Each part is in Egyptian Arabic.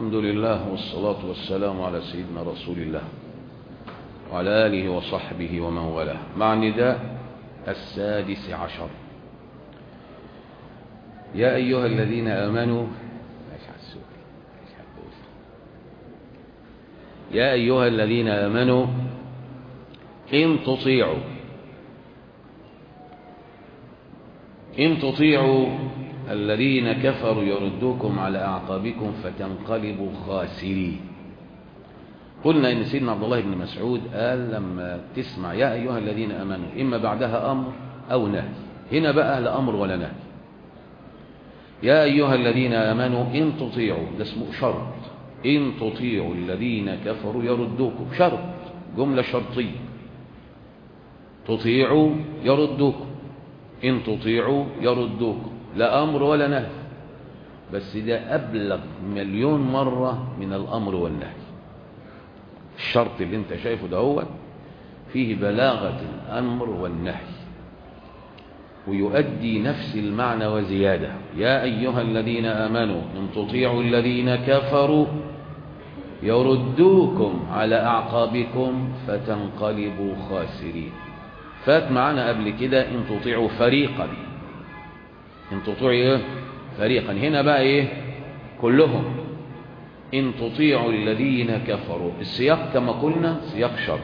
الحمد لله والصلاة والسلام على سيدنا رسول الله وعلى آله وصحبه ومن والاه مع النداء السادس عشر يا أيها الذين آمنوا يا أيها الذين آمنوا إن تطيعوا إن تطيعوا الذين كفروا يردوكم على أعقابكم فتنقلبوا خاسرين قلنا إن سيدنا عبد الله بن مسعود قال لما تسمع يا أيها الذين أمنوا إما بعدها أمر أو نهي هنا بقى لا أمر ولا نهي يا أيها الذين آمنوا إن تطيعوا ده اسمه شرط إن تطيعوا الذين كفروا يردوكم شرط جملة شرطية تطيعوا يردوكم إن تطيعوا يردوكم لا أمر ولا نهي بس ده أبلغ مليون مرة من الأمر والنهي الشرط اللي انت شايفه ده هو فيه بلاغة الأمر والنهي ويؤدي نفس المعنى وزيادة يا أيها الذين آمنوا إن تطيعوا الذين كفروا يردوكم على أعقابكم فتنقلبوا خاسرين فات معنا قبل كده إن تطيعوا فريقا إن تطيعوا إيه؟ فريقا هنا بقى إيه كلهم إن تطيعوا الذين كفروا السياق كما قلنا سياق شرط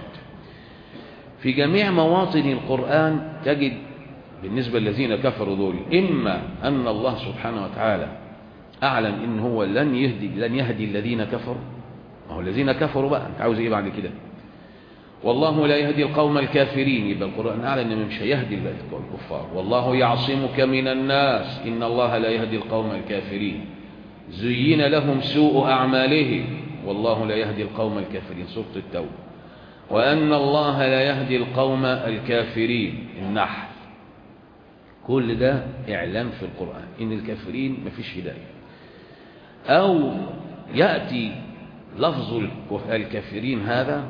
في جميع مواطن القرآن تجد بالنسبة للذين كفروا دول إما أن الله سبحانه وتعالى أعلن إن هو لن يهدي لن يهدي الذين كفروا ما هو الذين كفروا بقى أنت عاوز إيه بعد كده والله لا يهدي القوم الكافرين يبقى القرآن أعلن إنه مش هيهدي الكفار والله يعصمك من الناس إن الله لا يهدي القوم الكافرين زين لهم سوء أعمالهم والله لا يهدي القوم الكافرين سورة التوبة وأن الله لا يهدي القوم الكافرين النحل كل ده إعلان في القرآن إن الكافرين مفيش هداية أو يأتي لفظ الكافرين هذا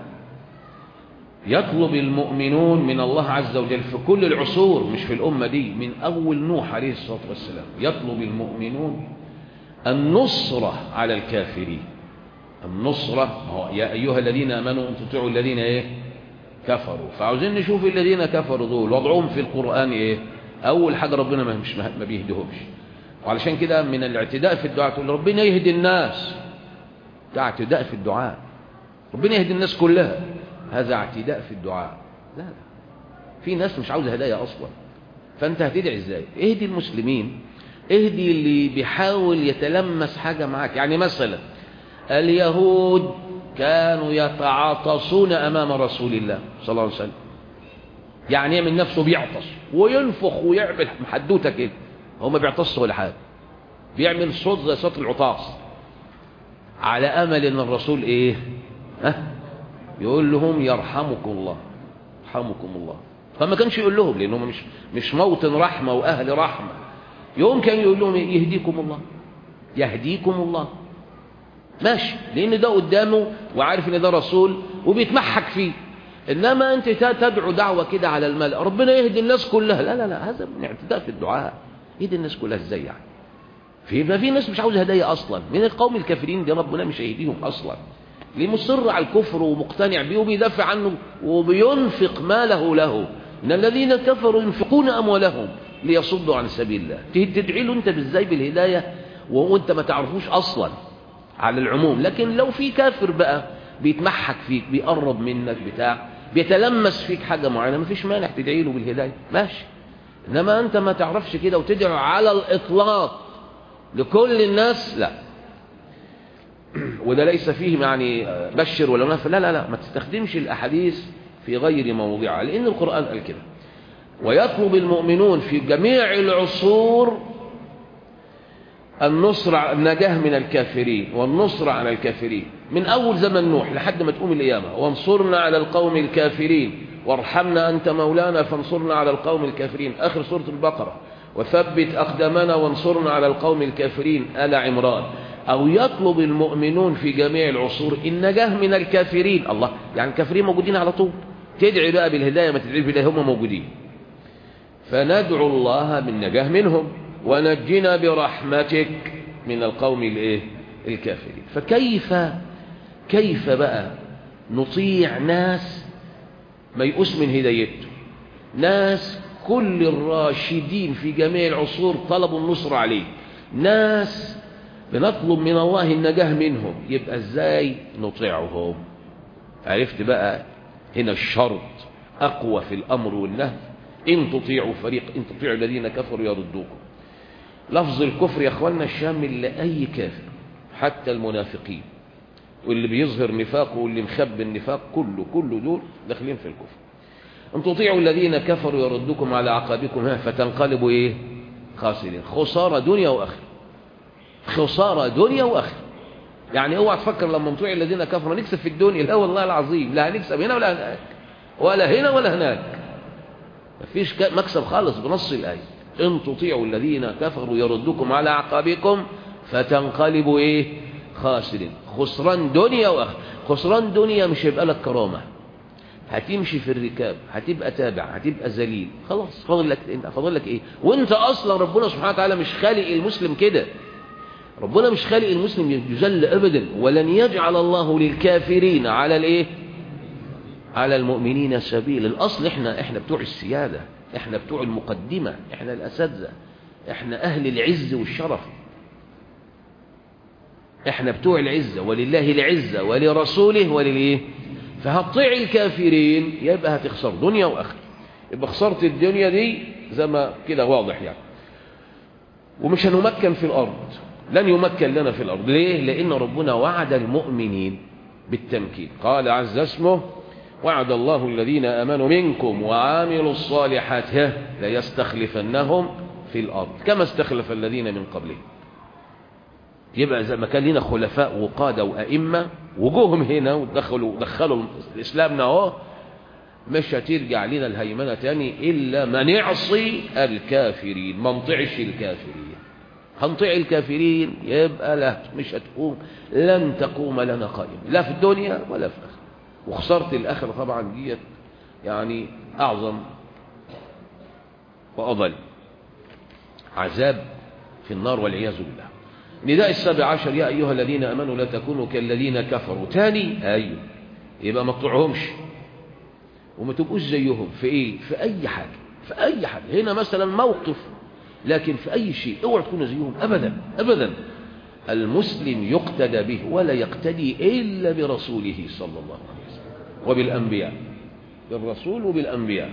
يطلب المؤمنون من الله عز وجل في كل العصور مش في الأمة دي من أول نوح عليه الصلاة والسلام يطلب المؤمنون النصرة على الكافرين النصرة هو يا أيها الذين أمنوا أن تطيعوا الذين إيه كفروا فعاوزين نشوف الذين كفروا دول وضعهم في القرآن إيه أول حاجة ربنا ما, مش ما بيهدهمش وعلشان كده من الاعتداء في الدعاء تقول ربنا يهدي الناس ده اعتداء في الدعاء ربنا يهدي الناس كلها هذا اعتداء في الدعاء لا لا في ناس مش عاوزة هدايا أصلا فأنت هتدعي إزاي اهدي المسلمين اهدي اللي بيحاول يتلمس حاجة معاك يعني مثلا اليهود كانوا يتعاطسون أمام رسول الله صلى الله عليه وسلم يعني من نفسه بيعطس وينفخ ويعمل محدوته كده هو ما بيعطسش ولا حاجه بيعمل صوت زي صوت العطاس على امل ان الرسول ايه ها يقول لهم يرحمكم الله يرحمكم الله فما كانش يقول لهم لانهم مش مش موطن رحمه واهل رحمه يوم كان يقول لهم يهديكم الله يهديكم الله ماشي لان ده قدامه وعارف ان ده رسول وبيتمحك فيه إنما أنت تدعو دعوة كده على الملأ ربنا يهدي الناس كلها لا لا لا هذا من اعتداء في الدعاء يهدي الناس كلها ازاي يعني في ما في ناس مش عاوزه هدايا اصلا من القوم الكافرين دي ربنا مش هيهديهم اصلا اللي مصر على الكفر ومقتنع بيه وبيدافع عنه وبينفق ماله له ان الذين كفروا ينفقون اموالهم ليصدوا عن سبيل الله تدعي له انت بالزاي بالهدايه وانت ما تعرفوش اصلا على العموم لكن لو في كافر بقى بيتمحك فيك بيقرب منك بتاع بيتلمس فيك حاجة معينة مفيش مانع تدعي له بالهداية ماشي إنما أنت ما تعرفش كده وتدعو على الإطلاق لكل الناس لا وده ليس فيه يعني بشر ولا نفر لا لا لا ما تستخدمش الأحاديث في غير موضعها لأن القرآن قال كده ويطلب المؤمنون في جميع العصور النصر النجاة من الكافرين والنصر على الكافرين من أول زمن نوح لحد ما تقوم القيامة وانصرنا على القوم الكافرين وارحمنا أنت مولانا فانصرنا على القوم الكافرين آخر سورة البقرة وثبت أقدامنا وانصرنا على القوم الكافرين آل عمران أو يطلب المؤمنون في جميع العصور النجاة من الكافرين الله يعني الكافرين موجودين على طول تدعي بقى بالهداية ما تدعي بالهداية هم موجودين فندعو الله بالنجاة منهم ونجنا برحمتك من القوم الايه الكافرين فكيف كيف بقى نطيع ناس ميؤوس من هدايته ناس كل الراشدين في جميع العصور طلبوا النصر عليه ناس بنطلب من الله النجاة منهم يبقى ازاي نطيعهم عرفت بقى هنا الشرط أقوى في الأمر والنهي إن تطيعوا فريق إن تطيعوا الذين كفروا يردوكم لفظ الكفر يا أخوانا الشامل لأي كافر حتى المنافقين واللي بيظهر نفاقه واللي مخبي النفاق كله كله دول داخلين في الكفر ان تطيعوا الذين كفروا يردوكم على عقابكم فتنقلبوا ايه خاسرين خساره دنيا واخره خساره دنيا واخره يعني اوعى تفكر لما نطيع الذين كفروا نكسب في الدنيا لا والله العظيم لا هنكسب هنا ولا هناك ولا هنا ولا هناك مفيش مكسب خالص بنص الايه ان تطيعوا الذين كفروا يردوكم على عقابكم فتنقلبوا ايه خاسرين خسران دنيا واخره خسران دنيا مش هيبقى لك كرامه هتمشي في الركاب هتبقى تابع هتبقى ذليل خلاص فاضل لك انت فاضل لك ايه وانت اصلا ربنا سبحانه وتعالى مش خالق المسلم كده ربنا مش خالق المسلم يذل ابدا ولن يجعل الله للكافرين على الايه على المؤمنين سبيل الاصل احنا احنا بتوع السياده احنا بتوع المقدمه احنا الاساتذه احنا اهل العز والشرف احنا بتوع العزه ولله العزه ولرسوله وللايه فهتطيع الكافرين يبقى هتخسر دنيا واخره يبقى خسرت الدنيا دي زي ما كده واضح يعني ومش هنمكن في الارض لن يمكن لنا في الارض ليه لان ربنا وعد المؤمنين بالتمكين قال عز اسمه وعد الله الذين امنوا منكم وعاملوا الصالحات ليستخلفنهم في الارض كما استخلف الذين من قبلهم يبقى زي ما كان لنا خلفاء وقادة وأئمة وجوهم هنا ودخلوا دخلوا الإسلامنا اهو مش هترجع لنا الهيمنة تاني إلا ما نعصي الكافرين ما نطيعش الكافرين هنطيع الكافرين يبقى لا مش هتقوم لن تقوم لنا قائمة لا في الدنيا ولا في الآخرة وخسارة الآخرة طبعا ديت يعني أعظم وأضل عذاب في النار والعياذ بالله نداء السابع عشر يا أيها الذين أمنوا لا تكونوا كالذين كفروا تاني أيوه يبقى ما تطيعهمش وما تبقوش زيهم في إيه في أي حاجة في أي حاجة هنا مثلا موقف لكن في أي شيء اوعى تكونوا زيهم أبدا أبدا المسلم يقتدى به ولا يقتدي إلا برسوله صلى الله عليه وسلم وبالأنبياء بالرسول وبالأنبياء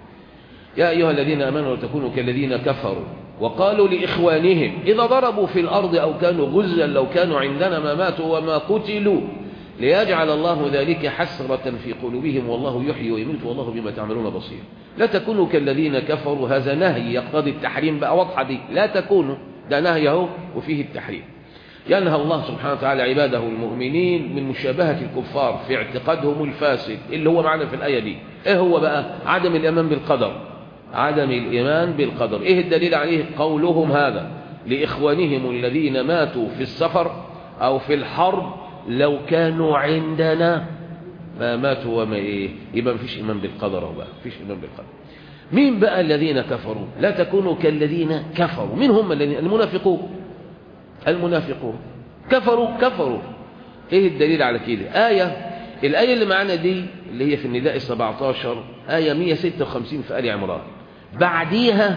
يا أيها الذين أمنوا لا تكونوا كالذين كفروا وقالوا لإخوانهم إذا ضربوا في الأرض أو كانوا غزا لو كانوا عندنا ما ماتوا وما قتلوا ليجعل الله ذلك حسرة في قلوبهم والله يحيي ويميت والله بما تعملون بصير لا تكونوا كالذين كفروا هذا نهي يقتضي التحريم بقى واضحة دي لا تكونوا ده نهي اهو وفيه التحريم ينهى الله سبحانه وتعالى عباده المؤمنين من مشابهة الكفار في اعتقادهم الفاسد اللي هو معنا في الآية دي ايه هو بقى عدم الإيمان بالقدر عدم الإيمان بالقدر إيه الدليل عليه قولهم هذا لإخوانهم الذين ماتوا في السفر أو في الحرب لو كانوا عندنا ما ماتوا وما إيه يبقى مفيش إيمان بالقدر أو بقى مفيش إيمان بالقدر مين بقى الذين كفروا لا تكونوا كالذين كفروا مين هم الذين المنافقون المنافقون كفروا كفروا ايه الدليل على كده آية الآية اللي معانا دي اللي هي في النداء 17 آية 156 في آل عمران بعديها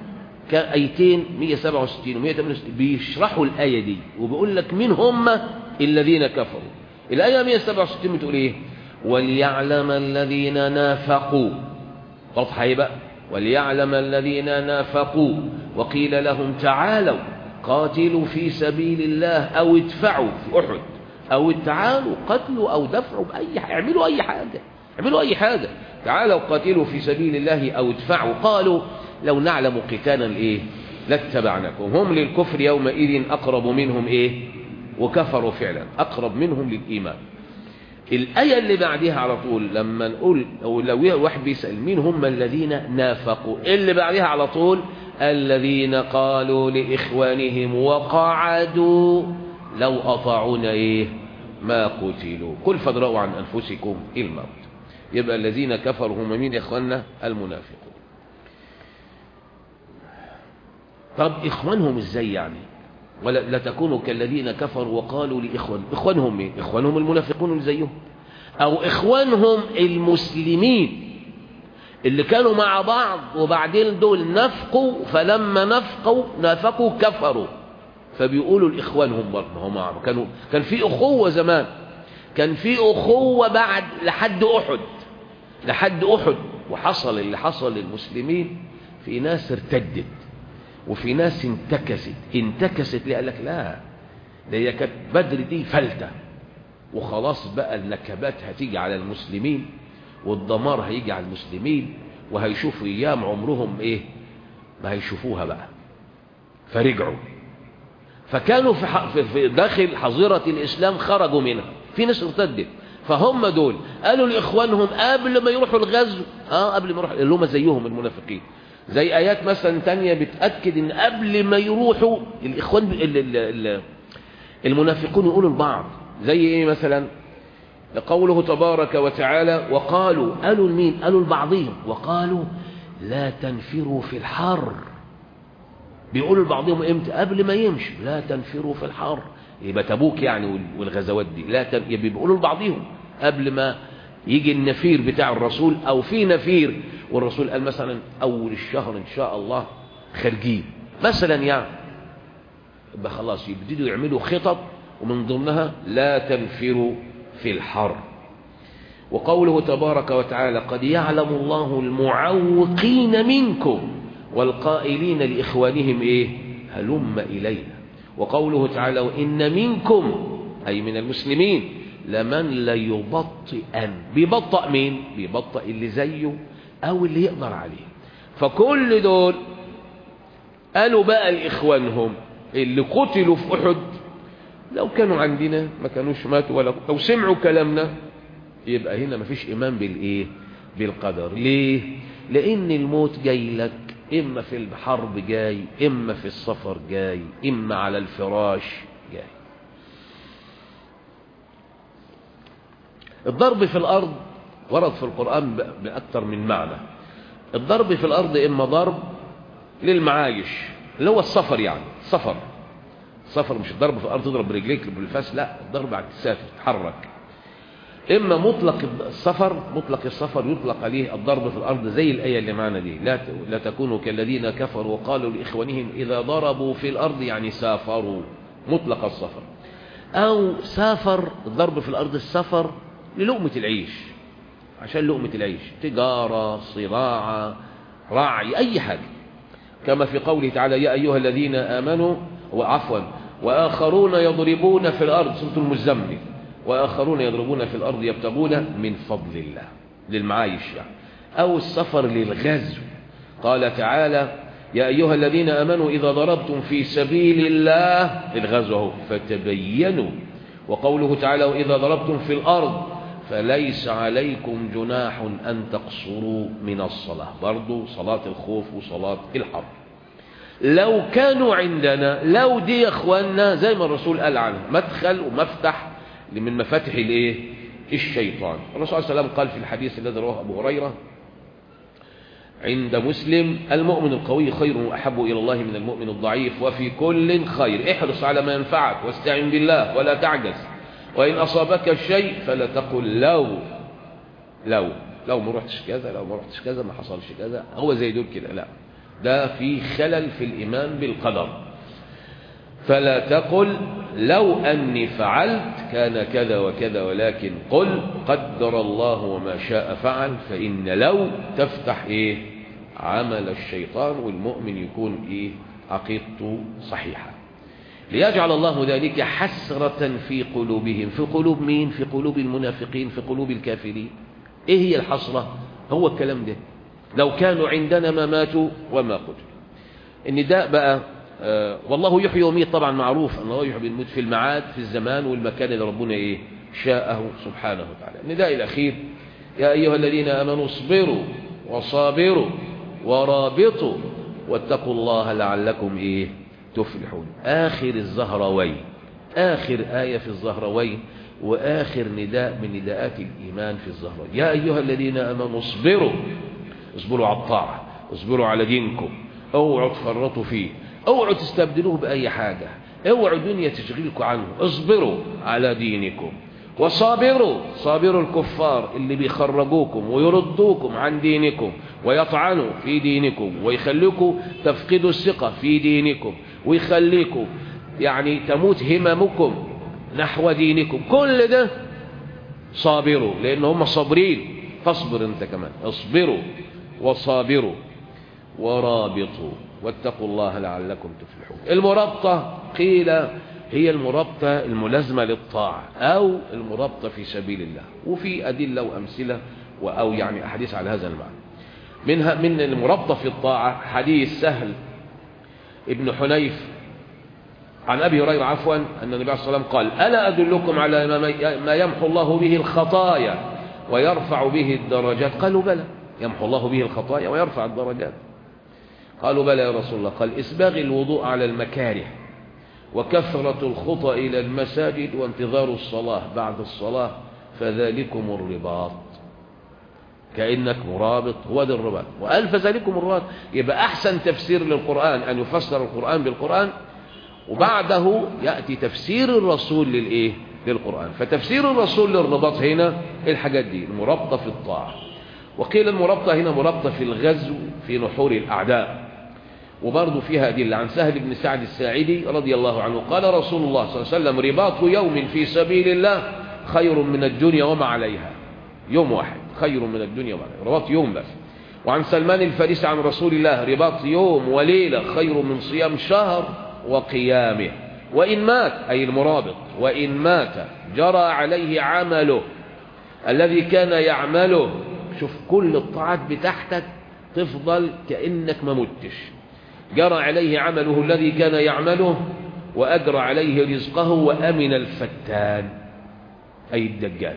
كآيتين 167 و 168 بيشرحوا الآية دي وبيقول لك مين هم الذين كفروا الآية 167 بتقول إيه وليعلم الذين نافقوا واضحة بقى وليعلم الذين نافقوا وقيل لهم تعالوا قاتلوا في سبيل الله أو ادفعوا في أحد أو تعالوا قتلوا أو دفعوا بأي حاجة اعملوا أي حاجة اعملوا أي حاجة تعالوا قاتلوا في سبيل الله أو ادفعوا قالوا لو نعلم قتالا إيه لاتبعناكم هم للكفر يومئذ أقرب منهم إيه وكفروا فعلا أقرب منهم للإيمان الآية اللي بعدها على طول لما نقول أو لو واحد بيسأل مين هم الذين نافقوا اللي بعدها على طول الذين قالوا لإخوانهم وقعدوا لو أطاعونا إيه ما قتلوا قل فادرأوا عن أنفسكم الموت يبقى الذين كفروا هم مين يا إخواننا المنافقون طب إخوانهم إزاي يعني ولا لا تكونوا كالذين كفروا وقالوا لإخوان إخوانهم مين إخوانهم المنافقون اللي زيهم أو إخوانهم المسلمين اللي كانوا مع بعض وبعدين دول نفقوا فلما نفقوا نافقوا كفروا فبيقولوا لإخوانهم برضه هم كانوا كان في أخوة زمان كان في أخوة بعد لحد أحد لحد أحد وحصل اللي حصل للمسلمين في ناس ارتدت وفي ناس انتكست انتكست ليه قال لك لا ده هي كانت بدر دي فلتة وخلاص بقى النكبات هتيجي على المسلمين والدمار هيجي على المسلمين وهيشوفوا ايام عمرهم ايه ما هيشوفوها بقى فرجعوا فكانوا في, في داخل حظيرة الإسلام خرجوا منها في ناس ارتدت فهم دول قالوا لإخوانهم قبل ما يروحوا الغزو اه قبل ما يروحوا اللي هم زيهم المنافقين زي آيات مثلا تانية بتأكد إن قبل ما يروحوا الإخوان ال ال ال المنافقون يقولوا لبعض زي إيه مثلا قوله تبارك وتعالى وقالوا قالوا لمين قالوا لبعضهم وقالوا لا تنفروا في الحر بيقولوا لبعضهم امتى قبل ما يمشي لا تنفروا في الحر يبقى تبوك يعني والغزوات دي لا تن... يبقى بيقولوا لبعضهم قبل ما يجي النفير بتاع الرسول او في نفير والرسول قال مثلا اول الشهر ان شاء الله خارجين مثلا يعني يبقى خلاص يبتدوا يعملوا خطط ومن ضمنها لا تنفروا في الحر وقوله تبارك وتعالى قد يعلم الله المعوقين منكم والقائلين لإخوانهم إيه هلم إلينا وقوله تعالى وإن منكم أي من المسلمين لمن ليبطئن بيبطأ مين بيبطأ اللي زيه أو اللي يقدر عليه فكل دول قالوا بقى لإخوانهم اللي قتلوا في أحد لو كانوا عندنا ما كانوش ماتوا ولا لو سمعوا كلامنا يبقى هنا مفيش إيمان بالإيه بالقدر ليه لأن الموت جاي لك إما في الحرب جاي إما في السفر جاي إما على الفراش جاي الضرب في الأرض ورد في القرآن بأكثر من معنى الضرب في الأرض إما ضرب للمعايش اللي هو السفر يعني سفر سفر مش الضرب في الأرض تضرب برجليك بالفاس لا الضرب على تسافر تتحرك إما مطلق السفر مطلق السفر يطلق عليه الضرب في الأرض زي الآية اللي معنا دي لا لا تكونوا كالذين كفروا وقالوا لإخوانهم إذا ضربوا في الأرض يعني سافروا مطلق السفر أو سافر الضرب في الأرض السفر للقمة العيش عشان لقمة العيش تجارة صراعة رعي أي حاجة كما في قوله تعالى يا أيها الذين آمنوا وعفوا وآخرون يضربون في الأرض سورة المزمل وآخرون يضربون في الأرض يبتغون من فضل الله للمعايش يعني أو السفر للغزو قال تعالى يا أيها الذين أمنوا إذا ضربتم في سبيل الله الغزو فتبينوا وقوله تعالى وإذا ضربتم في الأرض فليس عليكم جناح أن تقصروا من الصلاة برضو صلاة الخوف وصلاة الحرب لو كانوا عندنا لو دي يا اخواننا زي ما الرسول قال عنها مدخل ومفتح من مفاتح الايه الشيطان الرسول صلى الله عليه وسلم قال في الحديث الذي رواه ابو هريره عند مسلم المؤمن القوي خير واحب الى الله من المؤمن الضعيف وفي كل خير احرص على ما ينفعك واستعن بالله ولا تعجز وان اصابك الشيء فلا تقل لو لو لو ما رحتش كذا لو ما رحتش كذا ما حصلش كذا هو زي دول كده لا ده في خلل في الإيمان بالقدر فلا تقل لو أني فعلت كان كذا وكذا ولكن قل قدر الله وما شاء فعل فإن لو تفتح إيه عمل الشيطان والمؤمن يكون إيه عقيدته صحيحة ليجعل الله ذلك حسرة في قلوبهم في قلوب مين في قلوب المنافقين في قلوب الكافرين إيه هي الحسرة هو الكلام ده لو كانوا عندنا ما ماتوا وما قتلوا النداء بقى آه والله يحيي ويميت طبعا معروف ان الله يحيي ويميت في المعاد في الزمان والمكان اللي ربنا ايه شاءه سبحانه وتعالى النداء الاخير يا ايها الذين امنوا اصبروا وصابروا ورابطوا واتقوا الله لعلكم ايه تفلحون اخر الزهروين اخر ايه في الزهروين واخر نداء من نداءات الايمان في الزهروين يا ايها الذين امنوا اصبروا اصبروا على الطاعة اصبروا على دينكم اوعوا تفرطوا فيه اوعوا تستبدلوه بأي حاجة اوعوا الدنيا تشغلكم عنه اصبروا على دينكم وصابروا صابروا الكفار اللي بيخرجوكم ويردوكم عن دينكم ويطعنوا في دينكم ويخليكم تفقدوا الثقة في دينكم ويخليكم يعني تموت هممكم نحو دينكم كل ده صابروا لأن هم صابرين فاصبر انت كمان اصبروا وصابروا ورابطوا واتقوا الله لعلكم تفلحون المرابطة قيل هي المرابطة الملازمة للطاعة أو المرابطة في سبيل الله وفي أدلة وأمثلة أو يعني أحاديث على هذا المعنى منها من المرابطة في الطاعة حديث سهل ابن حنيف عن أبي هريرة عفوا أن النبي عليه الصلاة والسلام قال ألا أدلكم على ما يمحو الله به الخطايا ويرفع به الدرجات قالوا بلى يمحو الله به الخطايا ويرفع الدرجات قالوا بلى يا رسول الله قال إسباغ الوضوء على المكاره وكثرة الخطى إلى المساجد وانتظار الصلاة بعد الصلاة فذلكم الرباط كأنك مرابط هو ده الرباط وقال فذلكم الرباط يبقى أحسن تفسير للقرآن أن يفسر القرآن بالقرآن وبعده يأتي تفسير الرسول للإيه للقرآن فتفسير الرسول للرباط هنا الحاجات دي المرابطة في الطاعة وقيل المرابطة هنا مرابطة في الغزو في نحور الأعداء وبرضه فيها أدلة عن سهل بن سعد الساعدي رضي الله عنه قال رسول الله صلى الله عليه وسلم رباط يوم في سبيل الله خير من الدنيا وما عليها يوم واحد خير من الدنيا وما عليها رباط يوم بس وعن سلمان الفارسي عن رسول الله رباط يوم وليلة خير من صيام شهر وقيامه وإن مات أي المرابط وإن مات جرى عليه عمله الذي كان يعمله شوف كل الطاعات بتاعتك تفضل كأنك ما متش جرى عليه عمله الذي كان يعمله وأجرى عليه رزقه وأمن الفتان أي الدجال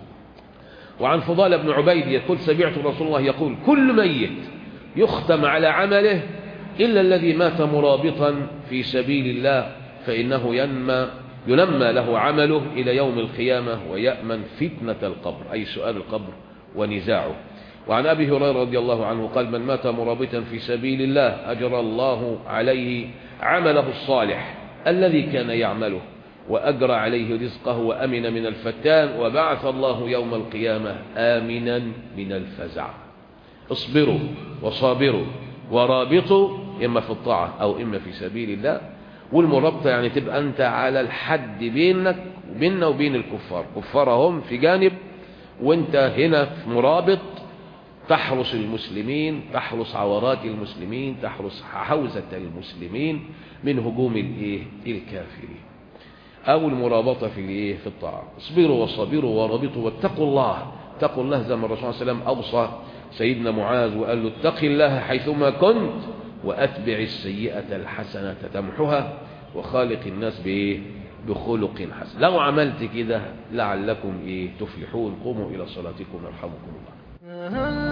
وعن فضال بن عبيد يقول سمعت رسول الله يقول كل ميت يختم على عمله إلا الذي مات مرابطا في سبيل الله فإنه ينمى ينمى له عمله إلى يوم القيامة ويأمن فتنة القبر أي سؤال القبر ونزاعه وعن أبي هريرة رضي الله عنه قال من مات مرابطا في سبيل الله أجرى الله عليه عمله الصالح الذي كان يعمله وأجرى عليه رزقه وأمن من الفتان وبعث الله يوم القيامة آمنا من الفزع اصبروا وصابروا ورابطوا إما في الطاعة أو إما في سبيل الله والمرابطة يعني تبقى أنت على الحد بينك وبيننا وبين الكفار كفارهم في جانب وانت هنا في مرابط تحرس المسلمين تحرس عورات المسلمين تحرس حوزة المسلمين من هجوم الايه الكافرين او المرابطة في الايه في الطاعة اصبروا وصبروا ورابطوا واتقوا الله اتقوا الله زي ما الرسول صلى الله عليه وسلم اوصى سيدنا معاذ وقال له اتق الله حيثما كنت واتبع السيئة الحسنة تمحها وخالق الناس بايه بخلق حسن لو عملت كده لعلكم ايه تفلحون قوموا الى صلاتكم يرحمكم الله